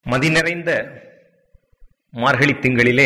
மதி நிறைந்த மார்கழி திங்களிலே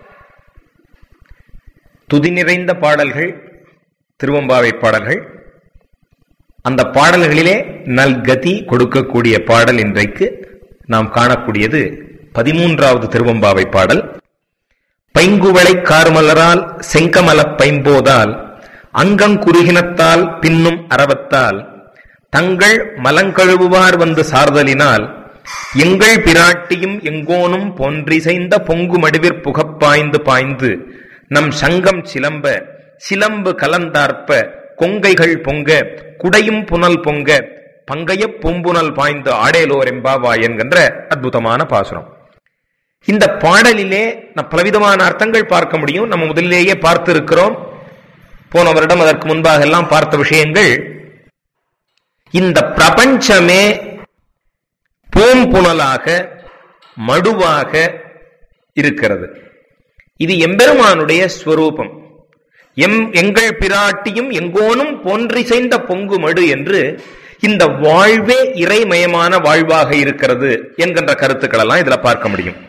துதி நிறைந்த பாடல்கள் திருவம்பாவை பாடல்கள் அந்த பாடல்களிலே நல்கதி கொடுக்கக்கூடிய பாடல் இன்றைக்கு நாம் காணக்கூடியது பதிமூன்றாவது திருவம்பாவை பாடல் பைங்குவளை கார்மலரால் செங்கமலப் பைம்போதால் அங்கங்குருகினத்தால் பின்னும் அரவத்தால் தங்கள் மலங்கழுவுவார் வந்து சார்தலினால் எங்கள் பிராட்டியும் எங்கோனும் போன்றிசைந்த பொங்கு மடுவிற் புகப்பாய்ந்து பாய்ந்து நம் சங்கம் சிலம்ப சிலம்பு கலந்தார்ப்ப கொங்கைகள் பொங்க குடையும் புனல் பொங்க பங்கைய பூம்புனல் பாய்ந்து ஆடேலோர் எம்பாவா என்கின்ற அற்புதமான பாசுரம் இந்த பாடலிலே நம் பலவிதமான அர்த்தங்கள் பார்க்க முடியும் நம்ம முதலிலேயே பார்த்து இருக்கிறோம் போன வருடம் அதற்கு முன்பாக எல்லாம் பார்த்த விஷயங்கள் இந்த பிரபஞ்சமே பூம்புணலாக மடுவாக இருக்கிறது இது எம்பெருமானுடைய ஸ்வரூபம் எம் எங்கள் பிராட்டியும் எங்கோனும் போன்றிசைந்த பொங்கு மடு என்று இந்த வாழ்வே இறைமயமான வாழ்வாக இருக்கிறது என்கின்ற கருத்துக்கள் எல்லாம் இதுல பார்க்க முடியும்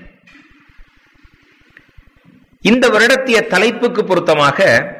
இந்த வருடத்திய தலைப்புக்கு பொருத்தமாக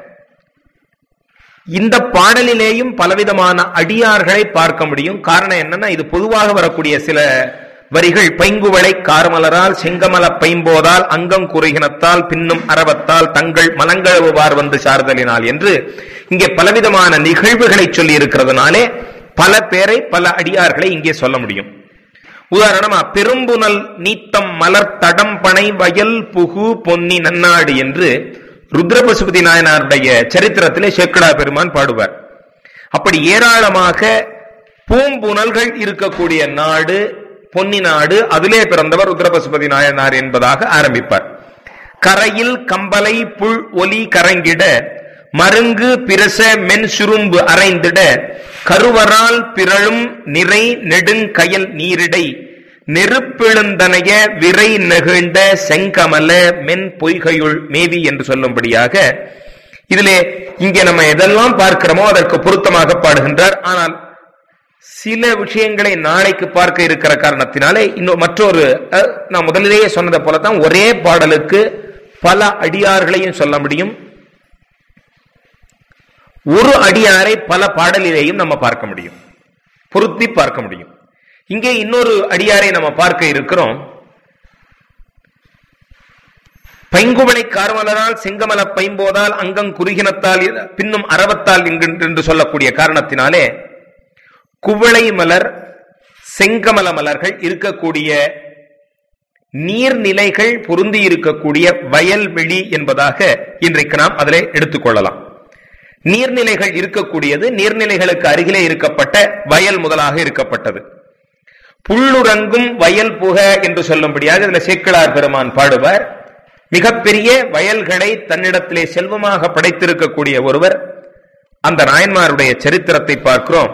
இந்த பாடலிலேயும் பலவிதமான அடியார்களை பார்க்க முடியும் காரணம் என்னன்னா இது பொதுவாக வரக்கூடிய சில வரிகள் பைங்குவளை கார்மலரால் செங்கமல பைம்போதால் அங்கம் குறுகினத்தால் பின்னும் அரவத்தால் தங்கள் மலங்கழுவுவார் வந்து சார்தலினால் என்று இங்கே பலவிதமான நிகழ்வுகளை சொல்லி இருக்கிறதுனாலே பல பேரை பல அடியார்களை இங்கே சொல்ல முடியும் உதாரணமா பெரும்புனல் நீத்தம் மலர் தடம் பனை வயல் புகு பொன்னி நன்னாடு என்று ருத்ரபசுபதி நாயனாருடைய சரித்திரத்திலே சேக்கடா பெருமான் பாடுவார் அப்படி ஏராளமாக பூம்புணல்கள் இருக்கக்கூடிய நாடு பொன்னி நாடு அதிலே பிறந்தவர் ருத்ரபசுபதி நாயனார் என்பதாக ஆரம்பிப்பார் கரையில் கம்பலை புல் ஒலி கரங்கிட மருங்கு பிரச மென் சுரும்பு அரைந்திட கருவரால் பிறழும் நிறை நெடுங்கயல் நீரிடை நெருப்பெழுந்தனைய விரை நெகிழ்ந்த செங்கமல மென் பொய்கையுள் மேவி என்று சொல்லும்படியாக இதிலே இங்கே நம்ம எதெல்லாம் பார்க்கிறோமோ அதற்கு பொருத்தமாக பாடுகின்றார் ஆனால் சில விஷயங்களை நாளைக்கு பார்க்க இருக்கிற காரணத்தினாலே இன்னும் மற்றொரு நான் முதலிலேயே சொன்னதை போலதான் ஒரே பாடலுக்கு பல அடியார்களையும் சொல்ல முடியும் ஒரு அடியாரை பல பாடலிலேயும் நம்ம பார்க்க முடியும் பொருத்தி பார்க்க முடியும் இங்கே இன்னொரு அடியாரை நம்ம பார்க்க இருக்கிறோம் பைங்குவளை கார்மலரால் செங்கமல பைம்போதால் அங்கம் குறுகினத்தால் பின்னும் அறவத்தால் என்று சொல்லக்கூடிய காரணத்தினாலே குவளை மலர் செங்கமல மலர்கள் இருக்கக்கூடிய நீர்நிலைகள் பொருந்தி இருக்கக்கூடிய வயல்வெளி என்பதாக இன்றைக்கு நாம் அதில் எடுத்துக்கொள்ளலாம் நீர்நிலைகள் இருக்கக்கூடியது நீர்நிலைகளுக்கு அருகிலே இருக்கப்பட்ட வயல் முதலாக இருக்கப்பட்டது புல்லுறங்கும் வயல் புக என்று சொல்லும்படியாக இதுல சேக்கிழார் பெருமான் பாடுவார் மிகப்பெரிய வயல்களை தன்னிடத்திலே செல்வமாக படைத்திருக்கக்கூடிய ஒருவர் அந்த நாயன்மாருடைய சரித்திரத்தை பார்க்கிறோம்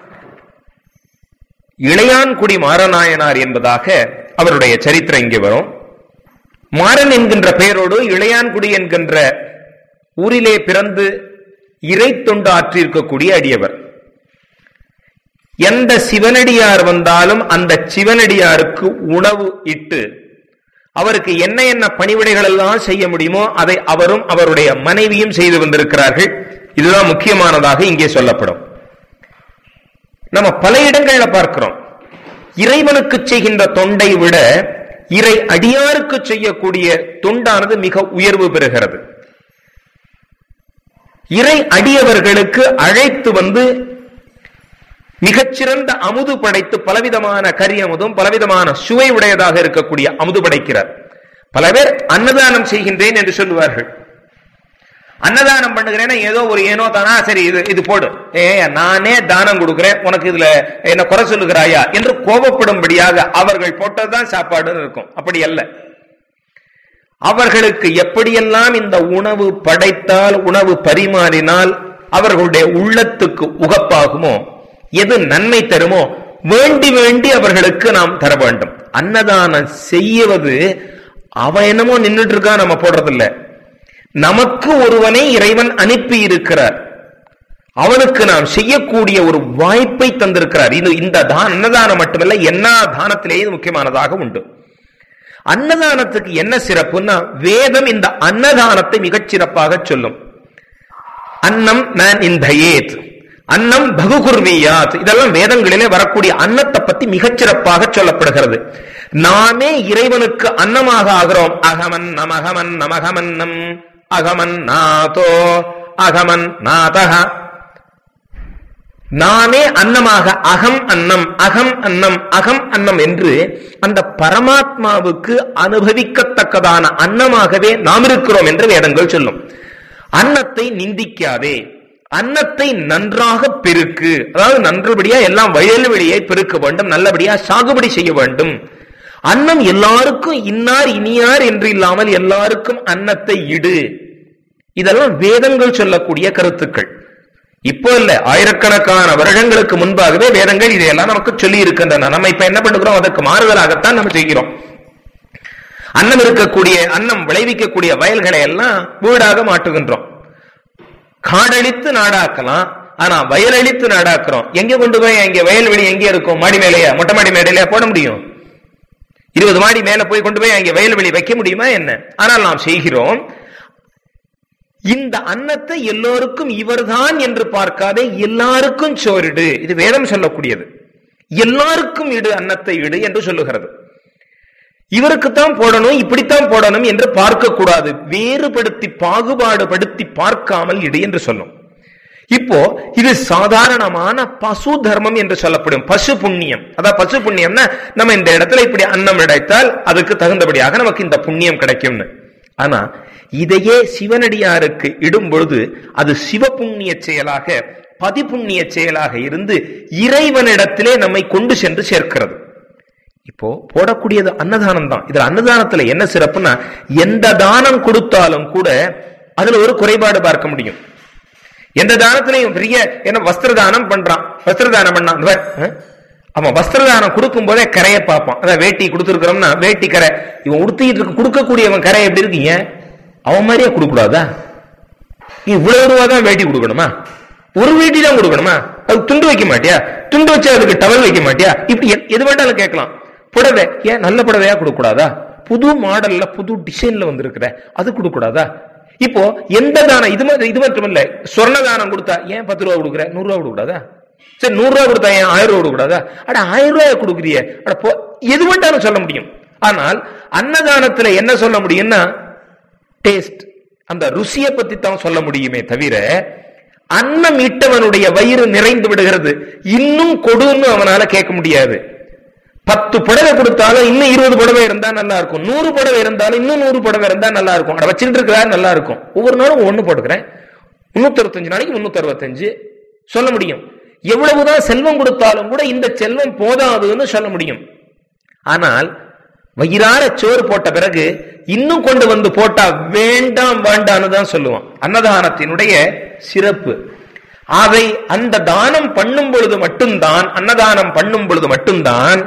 இளையான்குடி மாரநாயனார் என்பதாக அவருடைய சரித்திரம் இங்கே வரும் மாறன் என்கின்ற பெயரோடு இளையான்குடி என்கின்ற ஊரிலே பிறந்து இறை தொண்டு ஆற்றியிருக்கக்கூடிய அடியவர் எந்த சிவனடியார் வந்தாலும் அந்த சிவனடியாருக்கு உணவு இட்டு அவருக்கு என்ன என்ன பணிவிடைகள் எல்லாம் செய்ய முடியுமோ அதை அவரும் அவருடைய மனைவியும் செய்து வந்திருக்கிறார்கள் இதுதான் முக்கியமானதாக இங்கே சொல்லப்படும் நம்ம பல இடங்கள்ல பார்க்கிறோம் இறைவனுக்கு செய்கின்ற தொண்டை விட இறை அடியாருக்கு செய்யக்கூடிய தொண்டானது மிக உயர்வு பெறுகிறது இறை அடியவர்களுக்கு அழைத்து வந்து மிகச்சிறந்த அமுது படைத்து பலவிதமான கரி அமுதும் பலவிதமான சுவை உடையதாக இருக்கக்கூடிய அமுது படைக்கிறார் பல பேர் அன்னதானம் செய்கின்றேன் என்று சொல்லுவார்கள் அன்னதானம் பண்ணுகிறேன்னா ஏதோ ஒரு ஏனோ தானா சரி இது இது போடு ஏ நானே தானம் கொடுக்கிறேன் உனக்கு இதுல என்ன குறை சொல்லுகிறாயா என்று கோபப்படும்படியாக அவர்கள் போட்டதுதான் சாப்பாடு இருக்கும் அப்படி அல்ல அவர்களுக்கு எப்படியெல்லாம் இந்த உணவு படைத்தால் உணவு பரிமாறினால் அவர்களுடைய உள்ளத்துக்கு உகப்பாகுமோ எது நன்மை தருமோ வேண்டி வேண்டி அவர்களுக்கு நாம் தர வேண்டும் அன்னதானம் செய்வது அவன் என்னமோ நின்றுட்டு இருக்கா நம்ம போடுறதில்ல நமக்கு ஒருவனை இறைவன் அனுப்பி இருக்கிறார் அவனுக்கு நாம் செய்யக்கூடிய ஒரு வாய்ப்பை தந்திருக்கிறார் இது இந்த தான் அன்னதானம் மட்டுமல்ல என்ன தானத்திலேயே இது முக்கியமானதாக உண்டு அன்னதானத்துக்கு என்ன சிறப்புன்னா வேதம் இந்த அன்னதானத்தை மிகச் சிறப்பாக சொல்லும் அன்னம் நான் இந்த ஏத் அன்னம் பகுகுர்வியாத் இதெல்லாம் வேதங்களிலே வரக்கூடிய அன்னத்தை பத்தி மிகச் சிறப்பாக சொல்லப்படுகிறது நாமே இறைவனுக்கு அன்னமாக ஆகிறோம் அகமன் நமகமன் நமகமன்னம் அகமன் நாதோ அகமன் நாதக நானே அன்னமாக அகம் அன்னம் அகம் அன்னம் அகம் அன்னம் என்று அந்த பரமாத்மாவுக்கு அனுபவிக்கத்தக்கதான அன்னமாகவே நாம் இருக்கிறோம் என்று வேதங்கள் சொல்லும் அன்னத்தை நிந்திக்காதே அன்னத்தை நன்றாக பெருக்கு அதாவது நன்றபடியா எல்லாம் வயல் வெளியை பெருக்க வேண்டும் நல்லபடியா சாகுபடி செய்ய வேண்டும் அன்னம் எல்லாருக்கும் இன்னார் இனியார் என்று இல்லாமல் எல்லாருக்கும் அன்னத்தை இடு இதெல்லாம் வேதங்கள் சொல்லக்கூடிய கருத்துக்கள் இப்போ இல்ல ஆயிரக்கணக்கான வருடங்களுக்கு முன்பாகவே வேதங்கள் இதையெல்லாம் நமக்கு சொல்லி இருக்கின்றன நம்ம இப்ப என்ன பண்ணுகிறோம் அதற்கு மாறுதலாகத்தான் நம்ம செய்கிறோம் அன்னம் இருக்கக்கூடிய அன்னம் விளைவிக்கக்கூடிய வயல்களை எல்லாம் வீடாக மாட்டுகின்றோம் காடழித்து நாடாக்கலாம் ஆனா வயலழித்து நாடாக்குறோம் எங்க கொண்டு போய் அங்க வயல்வெளி எங்க இருக்கும் மாடி மேலேயா மொட்டை மாடி மேடையில போட முடியும் இருபது மாடி மேல போய் கொண்டு போய் அங்க வயல்வெளி வைக்க முடியுமா என்ன ஆனால் நாம் செய்கிறோம் இந்த அன்னத்தை எல்லோருக்கும் இவர்தான் என்று பார்க்காதே எல்லாருக்கும் சோரிடு இது வேதம் சொல்லக்கூடியது எல்லாருக்கும் இடு அன்னத்தை இடு என்று சொல்லுகிறது இவருக்குத்தான் போடணும் இப்படித்தான் போடணும் என்று பார்க்க கூடாது வேறுபடுத்தி பாகுபாடுபடுத்தி பார்க்காமல் இடு என்று சொல்லும் இப்போ இது சாதாரணமான பசு தர்மம் என்று சொல்லப்படும் பசு புண்ணியம் அதான் பசு புண்ணியம்னா நம்ம இந்த இடத்துல இப்படி அன்னம் இடைத்தால் அதுக்கு தகுந்தபடியாக நமக்கு இந்த புண்ணியம் கிடைக்கும்னு ஆனா இதையே சிவனடியாருக்கு இடும் பொழுது அது சிவ புண்ணிய செயலாக பதிப்புண்ணிய செயலாக இருந்து இறைவனிடத்திலே நம்மை கொண்டு சென்று சேர்க்கிறது இப்போ போடக்கூடியது அன்னதானம் தான் இதுல அன்னதானத்துல என்ன சிறப்புனா எந்த தானம் கொடுத்தாலும் கூட அதுல ஒரு குறைபாடு பார்க்க முடியும் எந்த தானத்திலையும் பெரிய என்ன வஸ்திர தானம் பண்றான் வஸ்திர தானம் பண்ணான் இந்த பாரு, ஆ? அவன் வஸ்திர தானம் கொடுக்கும் போதே கரையை பார்ப்பான் அதான் வேட்டி கொடுத்துருக்கிறோம்னா வேட்டி கரை இவன் உடுத்திட்டு இருக்க கொடுக்கக்கூடியவன் கரை எப்படி இருக்கீங்க அவன் மாதிரியே கொடுக்கூடாதா இவ்வளவு ரூபா தான் வேட்டி கொடுக்கணுமா ஒரு வேட்டி தான் கொடுக்கணுமா அது துண்டு வைக்க மாட்டியா துண்டு வச்சு அதுக்கு டவல் வைக்க மாட்டியா இப்படி எ- எது வேண்டாலும் கேட்கலாம் புடவை ஏன் நல்ல புடவையா கொடுக்க கூடாதா புது மாடல்ல புது டிசைன்ல வந்திருக்கிற அது கொடுக்க கூடாதா இப்போ எந்த தானம் இது மாதிரி இது மட்டும் இல்ல சொர்ண தானம் கொடுத்தா ஏன் பத்து ரூபா கொடுக்குற நூறு ரூபா கொடுக்க கூடாதா சரி நூறு ரூபா கொடுத்தா ஏன் ஆயிரம் ரூபா கொடுக்க கூடாதா அட ஆயிரம் ரூபாய் கொடுக்குறிய அட போ எது வேண்டாலும் சொல்ல முடியும் ஆனால் அன்னதானத்துல என்ன சொல்ல முடியும்னா டேஸ்ட் அந்த ருசியை பத்தி தான் சொல்ல முடியுமே தவிர அன்னம் இட்டவனுடைய வயிறு நிறைந்து விடுகிறது இன்னும் கொடுன்னு அவனால கேட்க முடியாது பத்து புடவை கொடுத்தாலும் இன்னும் இருபது புடவை இருந்தா நல்லா இருக்கும் நூறு புடவை இருந்தாலும் இன்னும் நூறு புடவை இருந்தா நல்லா இருக்கும் அட வச்சுட்டு இருக்கிறாரு நல்லா இருக்கும் ஒவ்வொரு நாளும் ஒண்ணு போட்டுக்கிறேன் முன்னூத்தி அறுபத்தஞ்சு நாளைக்கு முன்னூத்தி அறுபத்தஞ்சு சொல்ல முடியும் எவ்வளவுதான் செல்வம் கொடுத்தாலும் கூட இந்த செல்வம் போதாதுன்னு சொல்ல முடியும் ஆனால் வயிறார சோறு போட்ட பிறகு இன்னும் கொண்டு வந்து போட்டா வேண்டாம் வேண்டான்னு தான் சொல்லுவான் அன்னதானத்தினுடைய சிறப்பு அதை அந்த தானம் பண்ணும் பொழுது மட்டும்தான் அன்னதானம் பண்ணும் பொழுது மட்டும்தான்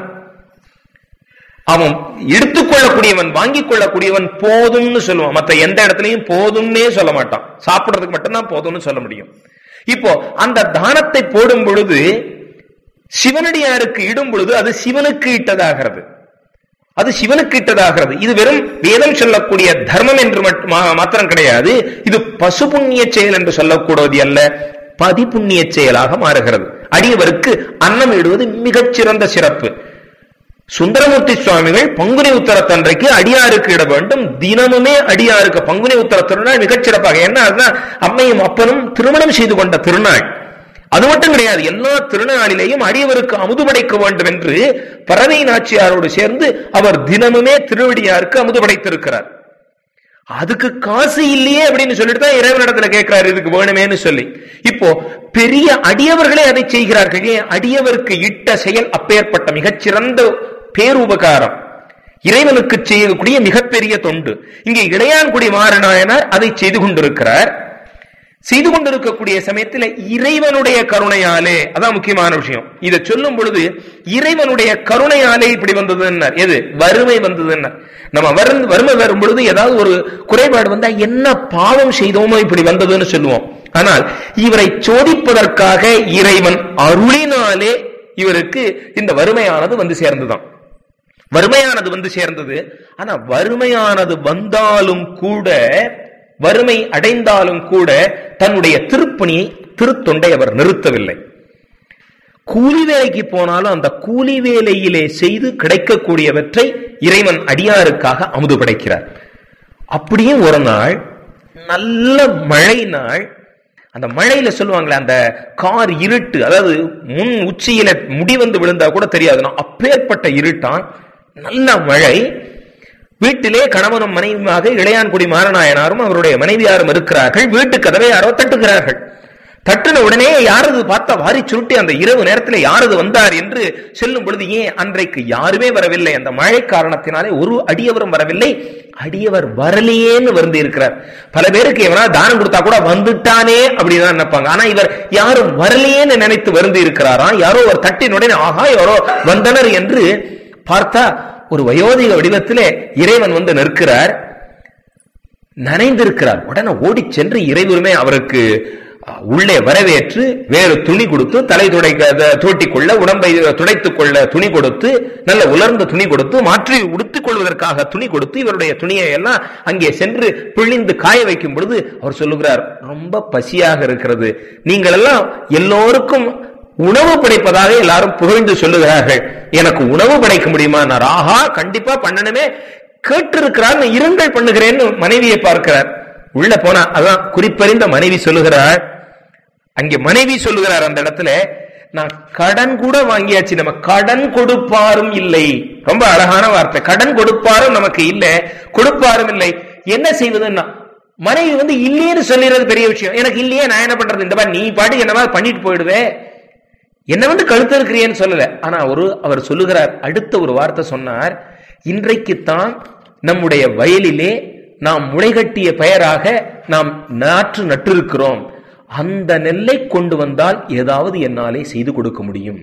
அவன் எடுத்துக்கொள்ளக்கூடியவன் வாங்கிக் கொள்ளக்கூடியவன் போதும்னு சொல்லுவான் மற்ற எந்த இடத்துலயும் போதும்னே சொல்ல மாட்டான் சாப்பிடுறதுக்கு மட்டும்தான் போதும்னு சொல்ல முடியும் இப்போ அந்த தானத்தை போடும் பொழுது சிவனடியாருக்கு இடும் பொழுது அது சிவனுக்கு இட்டதாகிறது அது சிவனுக்கு இட்டதாகிறது இது வெறும் வேதம் சொல்லக்கூடிய தர்மம் என்று மட்டும் மா- மாத்திரம் கிடையாது இது பசு புண்ணிய செயல் என்று சொல்லக்கூடாது அல்ல பதி புண்ணிய செயலாக மாறுகிறது அடியவருக்கு அன்னம் இடுவது மிகச்சிறந்த சிறப்பு சுந்தரமூர்த்தி சுவாமிகள் பங்குனி உத்தரத்தன்றைக்கு அடியாருக்கு இட வேண்டும் தினமுமே அடியாருக்கு பங்குனி உத்தர திருநாள் மிகச் சிறப்பாக ஏன்னா அதுதான் அம்மையும் அப்பனும் திருமணம் செய்து கொண்ட திருநாள் அது மட்டும் கிடையாது எல்லா திருநாளிலேயும் அடியவருக்கு அமுது படைக்க வேண்டும் என்று பறவை நாச்சியாரோடு சேர்ந்து அவர் தினமுமே திருவடியாருக்கு அமுது படைத்திருக்கிறார் அதுக்கு காசு இல்லையே அப்படின்னு சொல்லிட்டு தான் இறைவனிடத்துல கேட்கிறாரு இதுக்கு வேணுமேன்னு சொல்லி இப்போ பெரிய அடியவர்களே அதை செய்கிறார்கள் ஏன் அடியவருக்கு இட்ட செயல் அப்பேற்பட்ட மிகச்சிறந்த பேருபகாரம் இறைவனுக்கு செய்யக்கூடிய மிகப்பெரிய தொண்டு இங்கே இளையான்குடி மாறனாயனார் அதை செய்து கொண்டிருக்கிறார் செய்து கொண்டிருக்கக்கூடிய சமயத்தில் இறைவனுடைய கருணையாலே அதான் முக்கியமான விஷயம் இதை சொல்லும் பொழுது இறைவனுடைய கருணையாலே இப்படி வந்ததுன்னார் எது வறுமை வந்ததுன்னார் நம்ம வரும் வறுமை வரும் பொழுது ஏதாவது ஒரு குறைபாடு வந்தா என்ன பாவம் செய்தோமோ இப்படி வந்ததுன்னு சொல்லுவோம் ஆனால் இவரை சோதிப்பதற்காக இறைவன் அருளினாலே இவருக்கு இந்த வறுமையானது வந்து சேர்ந்துதான் வறுமையானது வந்து சேர்ந்தது ஆனா வறுமையானது வந்தாலும் கூட வறுமை அடைந்தாலும் கூட தன்னுடைய திருப்பணியை திருத்தொண்டை அவர் நிறுத்தவில்லை கூலி வேலைக்கு போனாலும் அந்த கூலி வேலையிலே செய்து கிடைக்கக்கூடியவற்றை இறைவன் அடியாருக்காக அமுது படைக்கிறார் அப்படியே ஒரு நாள் நல்ல மழை நாள் அந்த மழையில சொல்லுவாங்களே அந்த கார் இருட்டு அதாவது முன் உச்சியில முடி வந்து விழுந்தா கூட தெரியாது அப்பேற்பட்ட இருட்டான் நல்ல மழை வீட்டிலே கணவனும் மனைவியுமாக இளையான்குடி மாரநாயனாரும் அவருடைய மனைவியாரும் இருக்கிறார்கள் வீட்டு கதவை யாரோ தட்டுகிறார்கள் தட்டுன உடனே யாரது பார்த்தா வாரி சுருட்டி அந்த இரவு நேரத்தில் யாரது வந்தார் என்று சொல்லும் பொழுது ஏன் அன்றைக்கு யாருமே வரவில்லை அந்த மழை காரணத்தினாலே ஒரு அடியவரும் வரவில்லை அடியவர் வரலையேன்னு வந்து இருக்கிறார் பல பேருக்கு எவனா தானம் கொடுத்தா கூட வந்துட்டானே அப்படிதான் நினைப்பாங்க ஆனா இவர் யாரும் வரலையேன்னு நினைத்து வருந்தி இருக்கிறாராம் யாரோ ஒரு தட்டின் உடனே ஆஹா யாரோ வந்தனர் என்று பார்த்தா ஒரு வயோதிக வடிவத்திலே இறைவன் வந்து நிற்கிறார் நனைந்திருக்கிறார் உடனே ஓடி சென்று இறைவருமே அவருக்கு உள்ளே வரவேற்று வேறு துணி கொடுத்து தலை துடைக்க தோட்டிக் கொள்ள உடம்பை துடைத்துக் கொள்ள துணி கொடுத்து நல்ல உலர்ந்த துணி கொடுத்து மாற்றி உடுத்திக் கொள்வதற்காக துணி கொடுத்து இவருடைய துணியை எல்லாம் அங்கே சென்று பிழிந்து காய வைக்கும் பொழுது அவர் சொல்லுகிறார் ரொம்ப பசியாக இருக்கிறது நீங்கள் எல்லாம் எல்லோருக்கும் உணவு படைப்பதாக எல்லாரும் புகழ்ந்து சொல்லுகிறார்கள் எனக்கு உணவு படைக்க முடியுமா நான் ஆஹா கண்டிப்பா பண்ணணுமே கேட்டிருக்கிறார் இருங்கள் பண்ணுகிறேன்னு மனைவியை பார்க்கிறார் உள்ள போனா அதான் குறிப்பறிந்த மனைவி சொல்லுகிறார் அங்கே மனைவி சொல்லுகிறார் அந்த இடத்துல நான் கடன் கூட வாங்கியாச்சு நம்ம கடன் கொடுப்பாரும் இல்லை ரொம்ப அழகான வார்த்தை கடன் கொடுப்பாரும் நமக்கு இல்ல கொடுப்பாரும் இல்லை என்ன செய்வதுன்னா மனைவி வந்து இல்லையேன்னு சொல்லிடுறது பெரிய விஷயம் எனக்கு இல்லையே நான் என்ன பண்றது இந்த மாதிரி நீ பாட்டு என்னவா பண்ணிட்டு போயிடுவே என்ன வந்து கழுத்து இருக்கிறியன்னு சொல்லல ஆனா ஒரு அவர் சொல்லுகிறார் அடுத்த ஒரு வார்த்தை சொன்னார் இன்றைக்குத்தான் நம்முடைய வயலிலே நாம் முளைகட்டிய பெயராக நாம் நாற்று நட்டிருக்கிறோம் அந்த நெல்லை கொண்டு வந்தால் ஏதாவது என்னாலே செய்து கொடுக்க முடியும்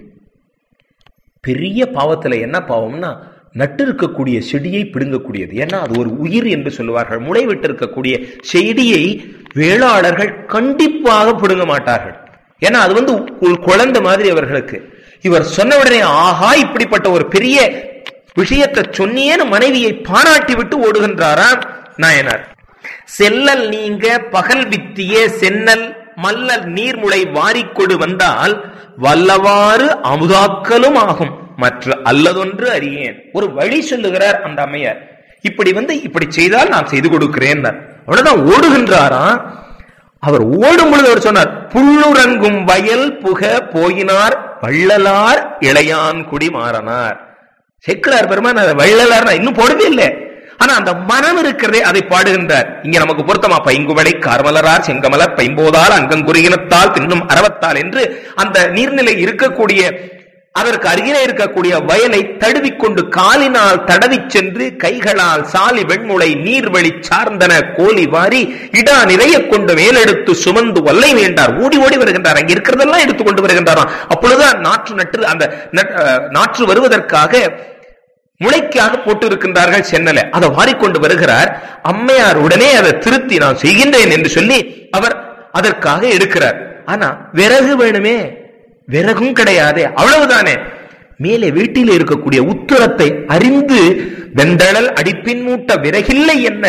பெரிய பாவத்துல என்ன பாவம்னா நட்டு இருக்கக்கூடிய செடியை பிடுங்கக்கூடியது ஏன்னா அது ஒரு உயிர் என்று சொல்லுவார்கள் முளை விட்டு இருக்கக்கூடிய செடியை வேளாளர்கள் கண்டிப்பாக பிடுங்க மாட்டார்கள் ஏன்னா அது வந்து ஒரு குழந்தை மாதிரி அவர்களுக்கு இவர் சொன்ன உடனே ஆஹா இப்படிப்பட்ட ஒரு பெரிய விஷயத்தை சொன்னியேன்னு மனைவியை பாராட்டி விட்டு ஓடுகின்றாராம் நாயனார் செல்லல் நீங்க பகல் வித்திய சென்னல் மல்லல் நீர்முளை வாரிக்கொடு வந்தால் வல்லவாறு அமுதாக்கலும் ஆகும் மற்ற அல்லதொன்று அறியேன் ஒரு வழி சொல்லுகிறார் அந்த அம்மையார் இப்படி வந்து இப்படி செய்தால் நான் செய்து கொடுக்கிறேன் அவ்வளவுதான் ஓடுகின்றாராம் அவர் ஓடும் பொழுது அவர் சொன்னார் புல்லுறங்கும் வயல் புக போயினார் வள்ளலார் இளையான் குடி மாறனார் செக்கிலார் பெருமான் வள்ளலார் இன்னும் போடவே இல்லை ஆனா அந்த மனம் இருக்கிறதே அதை பாடுகின்றார் இங்க நமக்கு பொருத்தமா பைங்குவளை கார்மலரார் செங்கமலர் பைம்போதால் அங்கங்குறியினத்தால் பின்னும் அறவத்தால் என்று அந்த நீர்நிலை இருக்கக்கூடிய அதற்கு அருகிலே இருக்கக்கூடிய வயலை தடுவிக்கொண்டு காலினால் தடவி சென்று கைகளால் சாலி வெண்முளை நீர்வழி சார்ந்தன கோலி வாரி இடா நிறைய கொண்டு மேலெடுத்து சுமந்து வல்லை வேண்டார் ஓடி ஓடி வருகின்றார் அங்க இருக்கிறதெல்லாம் எடுத்துக்கொண்டு வருகின்றாராம் அப்பொழுதுதான் நாற்று நட்டு அந்த நாற்று வருவதற்காக முளைக்காக போட்டு இருக்கின்றார்கள் சென்னல அதை வாரிக்கொண்டு வருகிறார் அம்மையார் உடனே அதை திருத்தி நான் செய்கின்றேன் என்று சொல்லி அவர் அதற்காக எடுக்கிறார் ஆனா விறகு வேணுமே விறகும் கிடையாது அவ்வளவுதானே மேலே வீட்டில் இருக்கக்கூடிய உத்தரத்தை அறிந்து வெந்தழல் அடிப்பின் மூட்ட விறகில்லை என்ன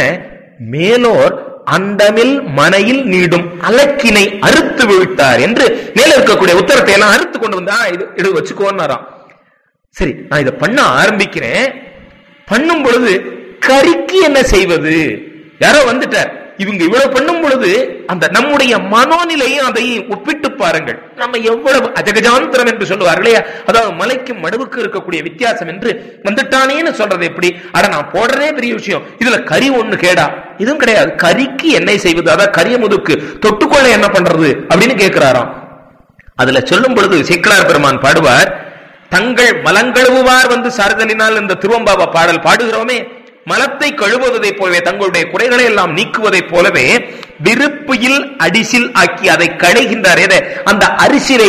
மேலோர் அந்தமில் மனையில் நீடும் அலக்கினை அறுத்து விட்டார் என்று மேல இருக்கக்கூடிய உத்தரத்தை எல்லாம் அறுத்து கொண்டு வந்தா இது இது வச்சுக்கோன்னாராம் சரி நான் இதை பண்ண ஆரம்பிக்கிறேன் பண்ணும் பொழுது கறிக்கு என்ன செய்வது யாரோ வந்துட்டார் இவங்க இவ்வளவு பண்ணும் பொழுது அந்த நம்முடைய மனோநிலையும் அதை ஒப்பிட்டு பாருங்கள் நம்ம எவ்வளவு அஜகஜாந்திரம் என்று சொல்லுவார்களே அதாவது மலைக்கும் மடுவுக்கு இருக்கக்கூடிய வித்தியாசம் என்று வந்துட்டானேன்னு சொல்றது எப்படி அட நான் போடுறதே பெரிய விஷயம் இதுல கறி ஒண்ணு கேடா இதுவும் கிடையாது கறிக்கு எண்ணெய் செய்வது அதாவது கரிய முதுக்கு தொட்டுக்கொள்ள என்ன பண்றது அப்படின்னு கேட்கிறாராம் அதுல சொல்லும் பொழுது சிக்கலார் பெருமான் பாடுவார் தங்கள் மலங்கழுவுவார் வந்து சார்தலினால் இந்த திருவம்பாவ பாடல் பாடுகிறோமே மலத்தை கழுவுவதை போலவே தங்களுடைய குறைகளை எல்லாம் நீக்குவதைப் போலவே விருப்பியில் அடிசில் ஆக்கி அதை களைகின்றார் எதை அந்த அரிசிலை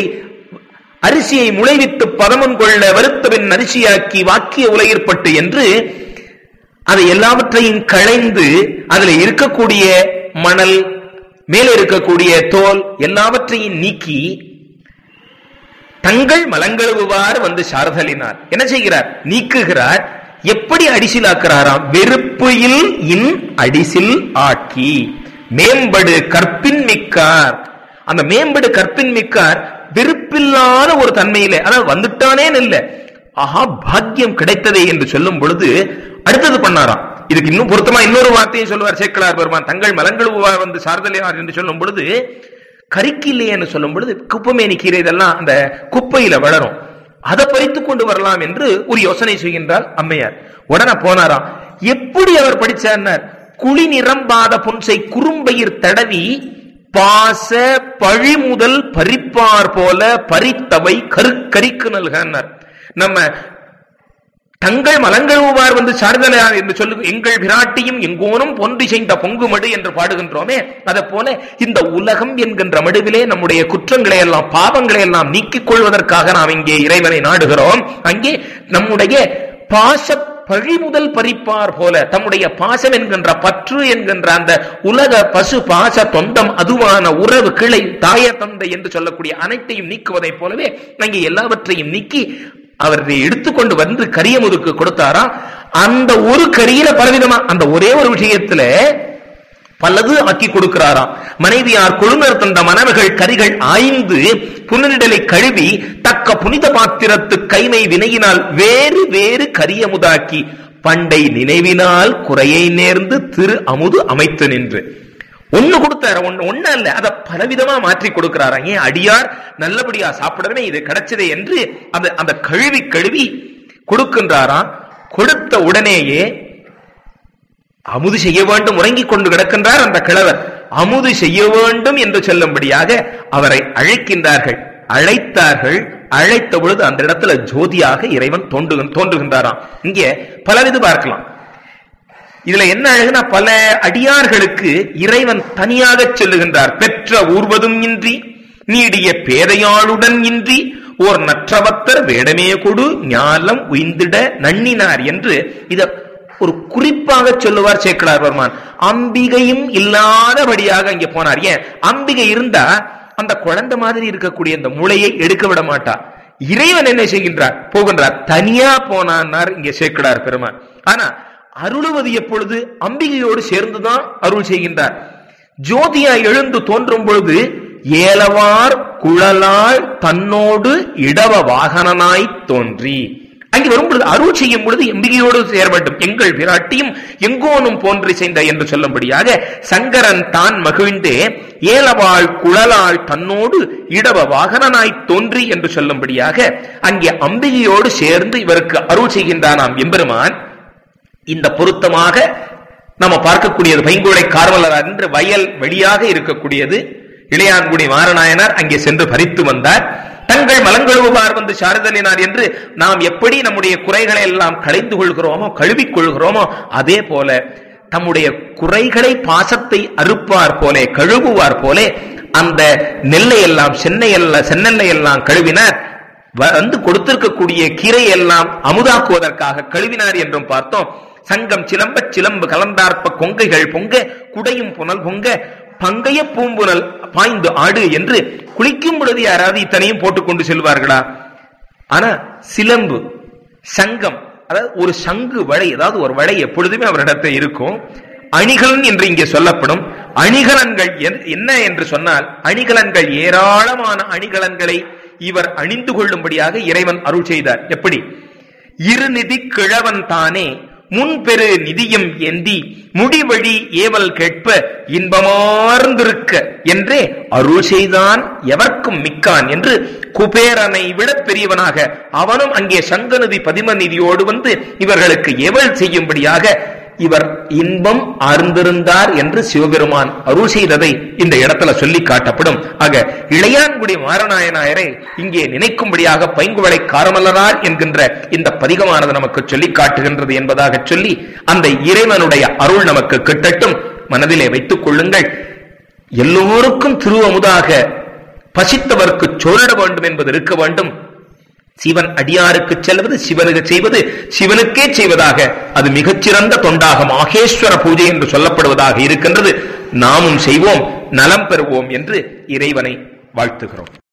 அரிசியை முளைவித்து பதமம் கொள்ள வருத்தவின் அரிசியாக்கி வாக்கிய உலகிற்பட்டு என்று அதை எல்லாவற்றையும் களைந்து அதுல இருக்கக்கூடிய மணல் மேலே இருக்கக்கூடிய தோல் எல்லாவற்றையும் நீக்கி தங்கள் மலங்கழுவுவார் வந்து சார்தலினார் என்ன செய்கிறார் நீக்குகிறார் எப்படி அடிசிலாக்குறாராம் வெறுப்புயில் இன் அடிசில் ஆக்கி மேம்படு கற்பின் மிக்கார் அந்த மேம்படு கற்பின் மிக்கார் வெறுப்பில்லாத ஒரு தன்மையிலே அதாவது வந்துட்டானே இல்ல ஆஹா பாக்கியம் கிடைத்ததே என்று சொல்லும் பொழுது அடுத்தது பண்ணாராம் இதுக்கு இன்னும் பொருத்தமா இன்னொரு வார்த்தையும் சொல்லுவார் சேக்கலார் பெருமான் தங்கள் மலங்கழுவுவார் வந்து சார்தலினார் என்று சொல்லும் பொழுது கறிக்கில்லையேன்னு சொல்லும் பொழுது குப்பமேனி கீரை இதெல்லாம் அந்த குப்பையில வளரும் அதை பறித்து கொண்டு வரலாம் என்று ஒரு யோசனை செய்கின்றார் அம்மையார் உடனே போனாராம் எப்படி அவர் படிச்சார் குழி நிரம்பாத புன்சை குறும்பயிர் தடவி பாச பழிமுதல் பறிப்பார் போல பறித்தவை கருக்கரிக்கு நல்கனர் நம்ம தங்கள் மலங்கழுவார் வந்து சார்தலையார் என்று சொல்லு எங்கள் பிராட்டியும் எங்கோனும் பொன்றி செய்த பொங்கு மடு என்று பாடுகின்றோமே அதை போல இந்த உலகம் என்கின்ற மடுவிலே நம்முடைய குற்றங்களை எல்லாம் பாவங்களை எல்லாம் நீக்கிக் கொள்வதற்காக நாம் இங்கே இறைவனை நாடுகிறோம் அங்கே நம்முடைய பாச பழிமுதல் பறிப்பார் போல தம்முடைய பாசம் என்கின்ற பற்று என்கின்ற அந்த உலக பசு பாச தொந்தம் அதுவான உறவு கிளை தாய தந்தை என்று சொல்லக்கூடிய அனைத்தையும் நீக்குவதைப் போலவே அங்கே எல்லாவற்றையும் நீக்கி அவரை எடுத்துக்கொண்டு வந்து கரியமுதுக்கு கொடுத்தாரா அந்த ஒரு கரியில பலவிதமா அந்த ஒரே ஒரு விஷயத்துல பலது ஆக்கி கொடுக்கிறாராம் மனைவியார் கொழுங்கர் தந்த மனைவிகள் கரிகள் ஆய்ந்து புனரிடலை கழுவி தக்க புனித பாத்திரத்து கைமை வினையினால் வேறு வேறு கரியமுதாக்கி பண்டை நினைவினால் குறையை நேர்ந்து திரு அமுது அமைத்து நின்று ஒண்ணு கொடுத்தாரு ஒண்ணு ஒண்ணு அல்ல அதை பலவிதமா மாற்றி கொடுக்கிறாரா ஏன் அடியார் நல்லபடியா சாப்பிடவே இது கிடைச்சதே என்று அந்த அந்த கழுவி கழுவி கொடுக்கின்றாராம் கொடுத்த உடனேயே அமுது செய்ய வேண்டும் உறங்கிக் கொண்டு கிடக்கின்றார் அந்த கிழவர் அமுது செய்ய வேண்டும் என்று சொல்லும்படியாக அவரை அழைக்கின்றார்கள் அழைத்தார்கள் அழைத்த பொழுது அந்த இடத்துல ஜோதியாக இறைவன் தோன்று தோன்றுகின்றாராம் இங்கே பலவிது பார்க்கலாம் இதுல என்ன அழகுனா பல அடியார்களுக்கு இறைவன் தனியாக சொல்லுகின்றார் பெற்ற ஊர்வதும் இன்றி நீடிய பேதையாளுடன் இன்றி ஓர் நற்றவத்தர் வேடமே கொடு ஞாலம் உய்ந்திட நன்னினார் என்று இத ஒரு குறிப்பாக சொல்லுவார் சேக்கலார் வர்மான் அம்பிகையும் இல்லாதபடியாக இங்க போனார் ஏன் அம்பிகை இருந்தா அந்த குழந்தை மாதிரி இருக்கக்கூடிய அந்த முளையை எடுக்க விட மாட்டா இறைவன் என்ன செய்கின்றார் போகின்றார் தனியா போனார் இங்க சேக்கலார் பெருமான் ஆனா அருளுவது எப்பொழுது அம்பிகையோடு சேர்ந்துதான் அருள் செய்கின்றார் ஜோதியா எழுந்து தோன்றும் பொழுது ஏலவார் குழலால் தன்னோடு இடவ வாகனனாய் தோன்றி அங்கே வரும் பொழுது அருள் செய்யும் பொழுது எம்பிகையோடு சேர வேண்டும் எங்கள் விராட்டியும் எங்கோனும் போன்று செய்த என்று சொல்லும்படியாக சங்கரன் தான் மகிழ்ந்தே ஏலவாள் குழலால் தன்னோடு இடவ வாகனனாய் தோன்றி என்று சொல்லும்படியாக அங்கே அம்பிகையோடு சேர்ந்து இவருக்கு அருள் செய்கின்றானாம் எம்பெருமான் இந்த பொருத்தமாக நம்ம பார்க்கக்கூடியது பைங்கோடை கார்வலர் என்று வயல் வெளியாக இருக்கக்கூடியது இளையான்குடி மாரநாயனார் அங்கே சென்று பறித்து வந்தார் தங்கள் மலங்கழுவுவார் வந்து சாரதலினார் என்று நாம் எப்படி நம்முடைய குறைகளை எல்லாம் களைந்து கொள்கிறோமோ கழுவிக் கொள்கிறோமோ அதே போல தம்முடைய குறைகளை பாசத்தை அறுப்பார் போலே கழுவுவார் போலே அந்த நெல்லை எல்லாம் சென்னை எல்லாம் சென்னெல்லை எல்லாம் கழுவினார் வந்து கொடுத்திருக்கக்கூடிய கீரை எல்லாம் அமுதாக்குவதற்காக கழுவினார் என்றும் பார்த்தோம் சங்கம் சிலம்ப சிலம்பு கலந்தார்ப்ப கொங்கைகள் பொங்க குடையும் புனல் பொங்க பங்கைய பூம்புனல் பாய்ந்து ஆடு என்று குளிக்கும் பொழுது யாராவது இத்தனையும் போட்டுக்கொண்டு செல்வார்களா ஆனா சிலம்பு சங்கம் அதாவது ஒரு சங்கு வளை அதாவது ஒரு வளை எப்பொழுதுமே அவரிடத்தில் இருக்கும் அணிகலன் என்று இங்கே சொல்லப்படும் அணிகலன்கள் என்ன என்று சொன்னால் அணிகலன்கள் ஏராளமான அணிகலன்களை இவர் அணிந்து கொள்ளும்படியாக இறைவன் அருள் செய்தார் எப்படி இருநிதி கிழவன் தானே முன்பெரு நிதியம் ஏந்தி முடிவழி ஏவல் கேட்ப இன்பமார்ந்திருக்க என்றே அருள் செய்தான் எவர்க்கும் மிக்கான் என்று குபேரனை விட பெரியவனாக அவனும் அங்கே சங்கநிதி பதிம நிதியோடு வந்து இவர்களுக்கு ஏவல் செய்யும்படியாக இவர் இன்பம் ஆர்ந்திருந்தார் என்று சிவபெருமான் அருள் செய்ததை இந்த இடத்துல சொல்லி காட்டப்படும் ஆக இளையான்குடி மாரநாயனாயரை இங்கே நினைக்கும்படியாக பைங்குவளை காரமல்லரார் என்கின்ற இந்த பதிகமானது நமக்கு சொல்லி காட்டுகின்றது என்பதாக சொல்லி அந்த இறைவனுடைய அருள் நமக்கு கிட்டட்டும் மனதிலே வைத்துக் கொள்ளுங்கள் எல்லோருக்கும் திருவமுதாக பசித்தவர்க்கு சோரிட வேண்டும் என்பது இருக்க வேண்டும் சிவன் அடியாருக்கு செல்வது சிவனுக்கு செய்வது சிவனுக்கே செய்வதாக அது மிகச்சிறந்த தொண்டாக மாகேஸ்வர பூஜை என்று சொல்லப்படுவதாக இருக்கின்றது நாமும் செய்வோம் நலம் பெறுவோம் என்று இறைவனை வாழ்த்துகிறோம்